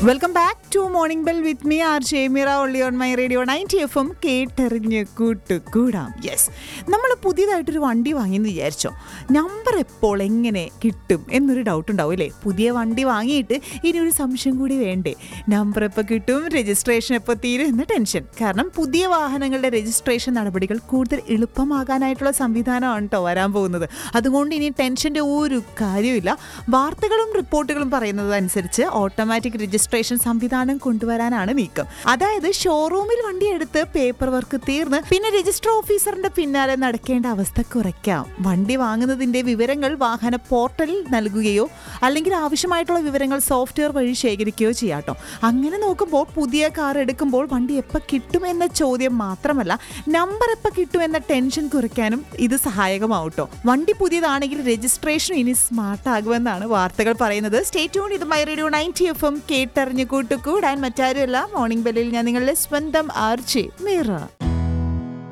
welcome back to morning bell with me R ഷേമിറ ഒള്ളി on my radio ninety F M കേട്ടെറിഞ്ഞ് കൂട്ടുകൂടാം yes നമ്മൾ പുതിയതായിട്ടൊരു വണ്ടി വാങ്ങിയെന്ന് വിചാരിച്ചോ നമ്പർ എപ്പോൾ എങ്ങനെ കിട്ടും എന്നൊരു ഡൗട്ട് ഉണ്ടാവും അല്ലേ പുതിയ വണ്ടി വാങ്ങിയിട്ട് ഇനി ഒരു സംശയം കൂടി വേണ്ടേ നമ്പർ എപ്പോൾ കിട്ടും രജിസ്ട്രേഷൻ എപ്പോൾ തീരും എന്ന ടെൻഷൻ കാരണം പുതിയ വാഹനങ്ങളുടെ രജിസ്ട്രേഷൻ നടപടികൾ കൂടുതൽ എളുപ്പമാകാനായിട്ടുള്ള സംവിധാനമാണ് കേട്ടോ വരാൻ പോകുന്നത് അതുകൊണ്ട് ഇനി ടെൻഷൻ്റെ ഒരു കാര്യമില്ല വാർത്തകളും റിപ്പോർട്ടുകളും പറയുന്നത് അനുസരിച്ച് ഓട്ടോമാറ്റിക് രജിസ്ട്രേഷൻ സംവിധാനം കൊണ്ടുവരാനാണ് നീക്കം അതായത് ഷോറൂമിൽ വണ്ടി എടുത്ത് പേപ്പർ വർക്ക് തീർന്ന് പിന്നെ രജിസ്റ്റർ ഓഫീസറിന്റെ പിന്നാലെ നടക്കേണ്ട അവസ്ഥ കുറയ്ക്കാം വണ്ടി വാങ്ങുന്നതിന്റെ വിവരങ്ങൾ വാഹന പോർട്ടലിൽ നൽകുകയോ അല്ലെങ്കിൽ ആവശ്യമായിട്ടുള്ള വിവരങ്ങൾ സോഫ്റ്റ്വെയർ വഴി ശേഖരിക്കുകയോ ചെയ്യാട്ടോ അങ്ങനെ നോക്കുമ്പോൾ പുതിയ കാർ എടുക്കുമ്പോൾ വണ്ടി എപ്പോൾ കിട്ടും എന്ന ചോദ്യം മാത്രമല്ല നമ്പർ എപ്പോൾ കിട്ടും എന്ന ടെൻഷൻ കുറയ്ക്കാനും ഇത് സഹായകമാവട്ടോ വണ്ടി പുതിയതാണെങ്കിൽ രജിസ്ട്രേഷൻ ഇനി സ്മാർട്ട് ആകുമെന്നാണ് വാർത്തകൾ പറയുന്നത് സ്റ്റേ ട്യൂൺ ഇത് my radio ninety F M കേട്ടറിഞ്ഞു കൂട്ടുകൂടാൻ മറ്റാരുമല്ല മോർണിംഗ് ബെല്ലിൽ ഞാൻ നിങ്ങളുടെ സ്വന്തം ആർച്ചി മീറ